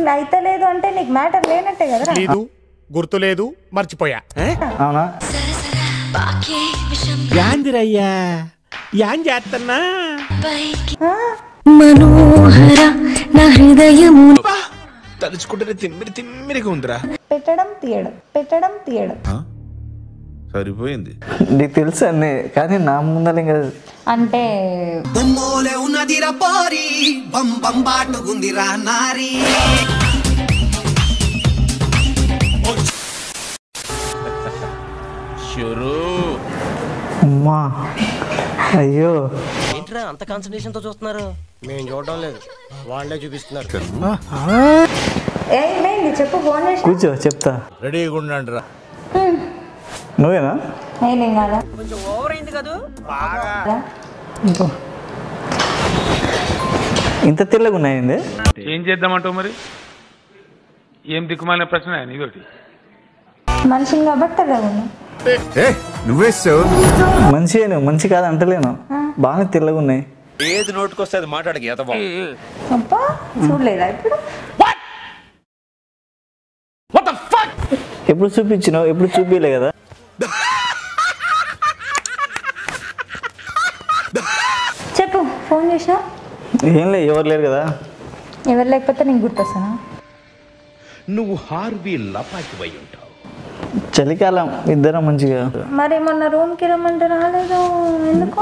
అయితే లేదు అంటే నీకు మ్యాటర్ లేనట్టే కదరా లేదు గుర్తు లేదు మర్చిపోయా అవునా యాందిరయ్యా యాన్ చేస్తున్నా మనోహర నా హృదయము తలుచుకుంటేనే తిమ్మిరి తిమ్మిరిగా ఉందిరా పెట్టడం తీయడం పెట్టడం తీయడం సరిపోయింది నీకు తెలుసు అన్నీ కానీ నా ముందర ఇంకా అంటే బొమ్మోలే ఉన్నదిరా పోరి బం బం బాటుకుందిరా నారి అమ్మా అయ్యో ఏంట్రా అంత కాన్సన్ట్రేషన్ తో చూస్తున్నారు మేము చూడడం లేదు వాళ్ళే చూపిస్తున్నారు ఏమైంది చెప్పు ఫోన్ చేసి కూర్చో చెప్తా రెడీగా ఉండండి రా నువ్వేనా నేనేం కాదా కొంచెం ఓవర్ అయింది కదా ఇంకో. ఇంత తెల్లగా ఉన్నాయండి ఏం చేద్దామంటావు మరి ఏం దిక్కుమాలిన ప్రశ్న ఇదొకటి మనిషిని కాబట్టి అలాగ ఉన్నా ఏ నువ్వేసావు మంచి మంచి కాదు అంటలేను బాగానే తెల్లగా ఉన్నాయి ఏది నోటుకొస్తే అది మాట్లాడక ఎత అబ్బా చూడలేదా ఇప్పుడు ఎప్పుడు చూపించినావు ఎప్పుడు చూపించలే కదా చెప్పు ఫోన్ చేసినా ఏం లేదు ఎవరు లేరు కదా ఎవరు లేకపోతే నీకు గుర్తొస్తానా నువ్వు హార్వీ లపాకి ఉంటావు చలికాలం ఇద్దరం మంచిగా మరి మొన్న రూమ్కి రమ్మంటే రాలేదు ఎందుకు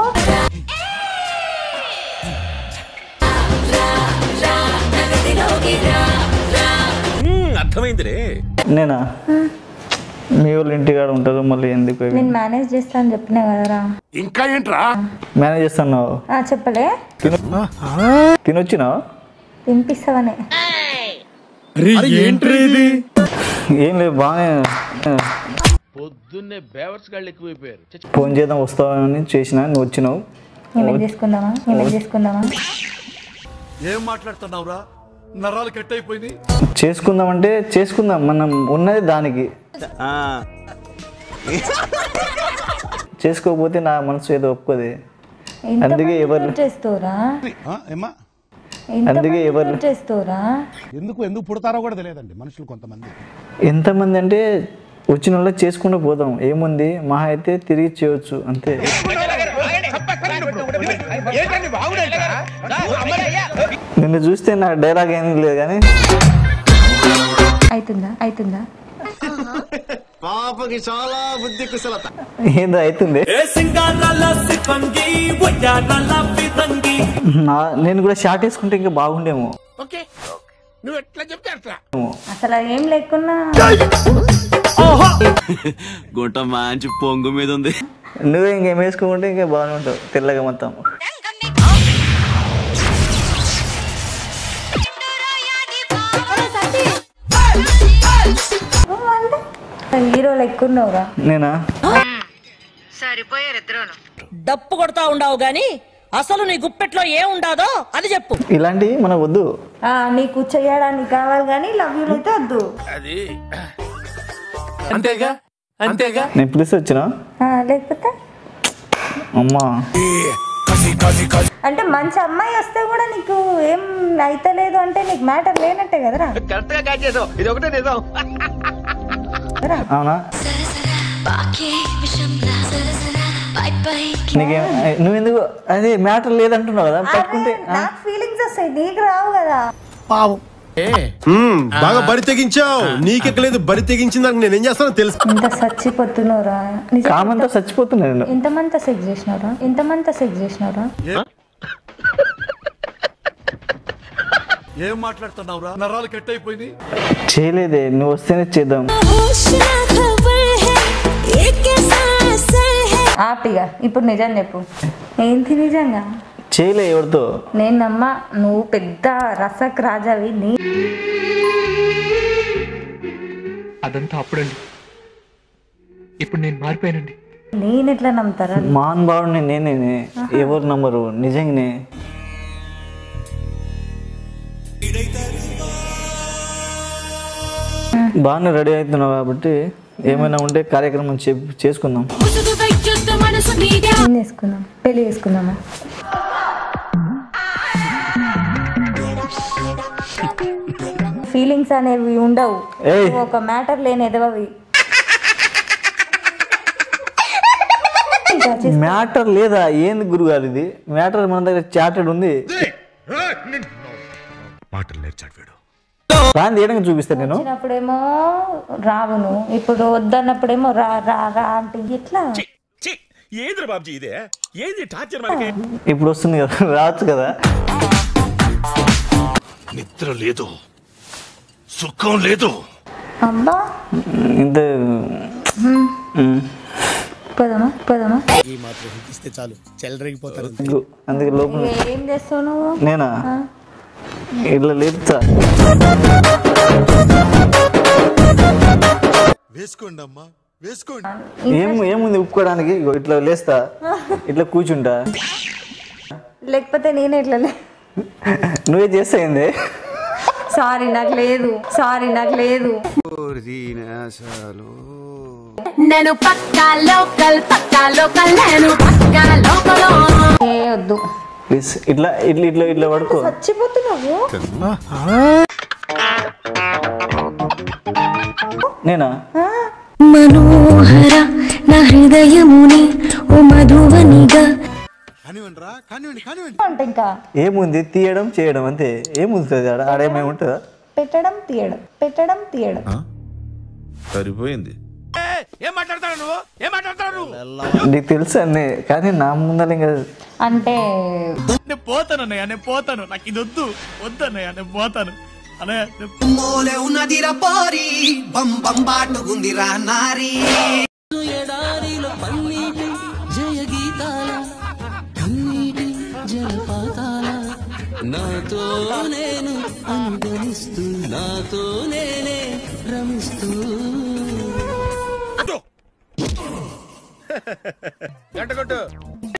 అర్థమైందిరే నేనా మీ వాళ్ళు ఇంటికాడ ఉంటారు మళ్ళీ ఎందుకు ఇవి? నేను మేనేజ్ చేస్తా అని చెప్పినా కదరా ఇంకా ఏంట్రా మేనేజ్ చేస్తున్నావు ఆ, చెప్పలే తినొచ్చినావు తినిపిస్తావనే ఏం లేదు బాగానే పొద్దున్నే బేవర్స్ గాళ్ళు ఎక్కువైపోయారు ఫోన్ చేద్దాం వస్తావని చేసిన నువ్వు వచ్చినావు ఏమేం చేసుకుందామా ఏమేం చేసుకుందామా ఏం మాట్లాడుతున్నావురా నరాలు కట్ అయిపోయింది చేసుకుందాం అంటే చేసుకుందాం మనం ఉన్నది దానికి చేసుకోకపోతే నా మనసు ఏదో ఒప్పుకోదు అందుకే ఎవరు చేస్తావురా ఏమ్మా అందుకే ఎవరు చేస్తావురా ఎందుకు ఎందుకు పుడతారో కూడా తెలియదండి మనుషులు కొంతమంది ఎంతమంది అంటే వచ్చిన వాళ్ళకి చేసుకుంటూ పోతాం ఏముంది మహా అయితే తిరిగి చేయొచ్చు అంతే నిన్ను చూస్తే నా డైలాగ్ ఏం లేదు కానీ అవుతుందా అవుతుందా పాపకి చాలా బుద్ధి కుశలత ఏందో అవుతుంది నా నేను కూడా షార్ట్ వేసుకుంటే ఇంకా బాగుండేమో ఓకే నువ్వు ఎట్లా చెప్తే అట్లా అసలు ఏం లేకున్నా గుంట మంచి పొంగు మీద ఉంది నువ్వే ఇంకేం వేసుకుంటే ఇంకా బాగానే ఉంటావు తెల్లగా మొత్తం హీరోలు ఎక్కున్నావురా నేనా డప్పు కొడతా ఉండవు గాని అసలు నీ గుప్పెట్లో ఏం ఉండాదో అది చెప్పు ఇలాంటివి మనకు వద్దు ఆ, నీకు చేయడానికి కావాలి కానీ లవ్ యూ అయితే వద్దు అది అంతేగా అంతేగా నేను పిలిచి వచ్చిన ఆ, లేకపోతే అమ్మా అంటే మంచి అమ్మాయి వస్తే కూడా నీకు ఏం అయితే లేదు అంటే నీకు మ్యాటర్ లేనట్టే కదరా కరెక్ట్ గా క్యాచ్ చేసావు ఇది ఒకటే నిజం అవునా నీకేం నువ్వెందుకు అదే మ్యాటర్ లేదంటున్నావు కదా పట్టుకుంటే ఆ, నాకు ఫీలింగ్స్ వస్తాయి నీకు రావు కదా పావు బాగా బరి తెగించావు నీకెక్కలేదు బరి తెగించిన దానికి నేనేం చేస్తానో తెలుసు ఇంత చచ్చిపోతున్నావురా నిజం కామంతో చచ్చిపోతున్నా నేను ఎంతమంత సెక్స్ చేసినారా ఎంతమంత సెక్స్ చేసినారా ఏం మాట్లాడుతున్నావురా నరాలు కట్ అయిపోయింది చేయలేదే నువ్వు వస్తేనే చేద్దాం ఆపిగా ఇప్పుడు నిజం చెప్పు ఏంటి నిజంగా చేయలే ఎవరితో నేను నమ్మ నువ్వు పెద్ద రసక్ రాజావి నీ అదంతా అప్పుడండి ఇప్పుడు నేను మారిపోయానండి నేను ఎట్లా నమ్ముతారా మాన్ బావుని నేనే ఎవరు నమ్మరు నిజంగానే బాగానే రెడీ అవుతున్నావు కాబట్టి ఏమైనా ఉంటే కార్యక్రమం చే- చేసుకుందాం ఏం చేసుకుందాం పెళ్లి చేసుకుందామా ఫీలింగ్స్ అనేవి ఉండవు ఏయ్. నువ్వు ఒక మ్యాటర్ లేని ఎదవవి మ్యాటర్ లేదా ఏంది గురుగారు ఇది మ్యాటర్ మన దగ్గర చార్టెడ్ ఉంది మాటలు నేర్చాడు వీడు రాని తీయడానికి చూపిస్తాను నేను వచ్చినప్పుడేమో రావును ఇప్పుడు వద్దన్నప్పుడేమో రా రా రా అంటే ఎట్లా ఏంద్ర బాబ్జీ ఇదే ఏంది టార్చర్ మనకి ఇప్పుడు వస్తుంది కదా రావచ్చు కదా నిద్ర లేదు సుఖం లేదు అబ్బా ఇంత ఉమ్. పోదామా పోదామా ఈ మాత్రం ఇస్తే చాలు చెల్లరగిపోతారు అందుకు అందుకే లోపల ఏం చేస్తావు నువ్వు నేనా ఇట్లా లేపుతా వేసుకోండి అమ్మా వేసుకోండి ఏం ఏముంది ఉప్పుకోవడానికి ఇగో ఇట్లా లేస్తా ఇట్లా కూర్చుంటా లేకపోతే నేనే ఇట్లా లే నువ్వే చేస్తాయింది సారీ నాకు లేదు సారీ నాకు లేదు నేను పక్కా లోకల్ పక్కా లోకల్ నేను పక్కా లోకల్ ఏ వద్దు ప్లీజ్ ఇట్లా ఇట్లా ఇట్లా ఇట్లా పడుకో చచ్చిపోతున్నావు నేనా మనోహర నా హృదయముని ఓ మధువనిగా కానివ్వండి రా కానివ్వండి కానివ్వండి అంటే ఇంకా ఏముంది తీయడం చేయడం అంతే ఏముంది ఆడ ఆడేమేముంటుందా పెట్టడం తీయడం పెట్టడం తీయడం సరిపోయింది ఏం మాట్లాడతాడు నువ్వు ఏం మాట్లాడతాడు నువ్వు నీకు తెలుసు అన్నీ కానీ నా ముందర ఇంకా అంటే నేను పోతాను అన్నయ్య నేను పోతాను నాకు ఇది వద్దు వద్దు అన్నయ్య నేను పోతాను అన్నయ్య మోలే ఉన్నదిరా పోరి బం బం బాటుకుందిరా నారీ ఎడారిలో పన్నీటి జయ గీతాల కన్నీటి జలపాతాల నాతో నేను అనుగమిస్తూ నాతో నేనే రమిస్తూ గంట కొట్టు